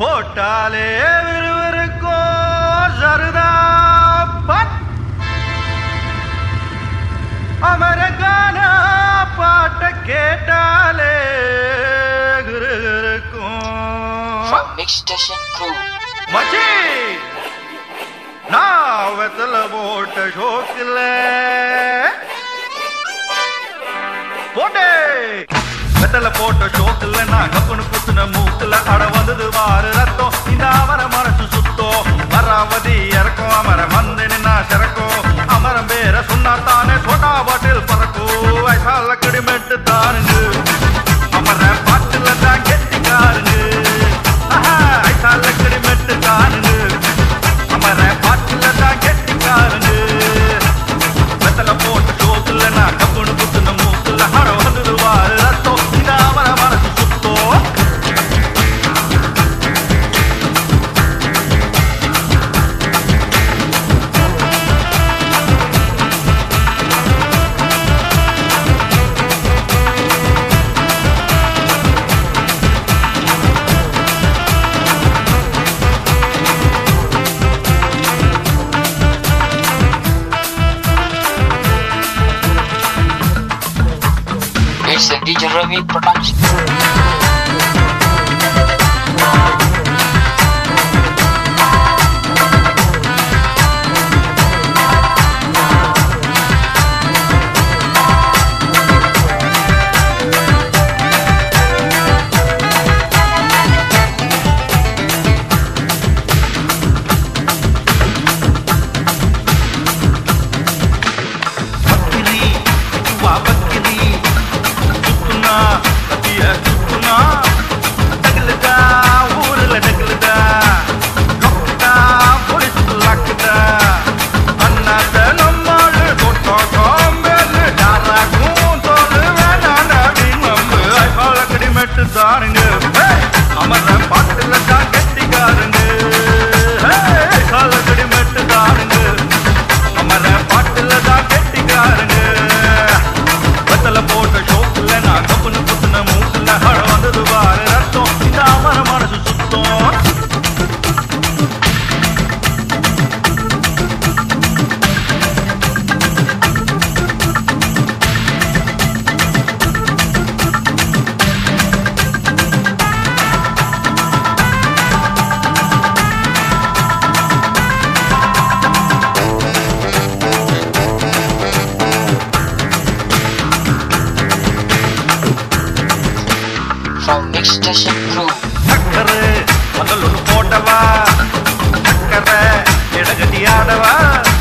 போட்டாலே விறுவிறுக்கோ சருதா பட் அமரகான பாட்ட கேட்டாலே கிருகிருக்கும் From Mix Station Crew. மச்சி நான் வெத்தல போட்ட ஷோக்கில் போட்டே வெத்தல போட்ட ஷோக்கில் நான் கப்புனு குத்துன மூக்குல அட வந்தது வாரு ரத்தம் இந்த அவர மனசு சுத்தம் மராவதி இறக்கும் அமரம் வந்து நின்னா சிறக்கும் அமரம் பேர சொன்னா தானே சோட்டா பாட்டில் பறக்கும் வயசால கிடிமெட்டு தானுங்க அமர பாட்டுல தான் கெட்டிக்காருங்க ஆஹா, வயசால கிடிமெட்டு தானுங்க அமர பாட்டுல தான் கெட்டிக்காருங்க வெத்தல போட்டு சோத்துல நான் கப்புனு குத்துன மூக்குல அட வந்தது வாரு ரத்தம் இந்த அவர மனசு சுத்தம் It's a DJ Ravi production. பக்கிரி வா பக்கிரி சுத்துனா கத்திய சுத்துனா டகுலுதா ஊருல டகுலுதா கப்புடா போலீஸ் லாக்குதா அண்ணாத நம்மாடு தொட்டா காம்பேலு டாராக்கும் தோலு வேணாண்டா நம்பு ஐபால கடிமெட்டு தாருங்க அமர பாட்டுல தான் கெட்டிக்காருங்க கால கடிமெட்டு தாருங்க அமர பாட்டுல தான் கெட்டிக்காருங்க வெத்தல போட்ட ஷோக்குல நான் கப்புனு குத்துன மூக்குல ஹட வந்தது பாரு ரத்தம் இந்த அமர மனசு சுத்தம் From Mix Station Crew. சக்கரு முதல் ஒன்று போட்டவா சக்கரை இடகட்டி ஆடவா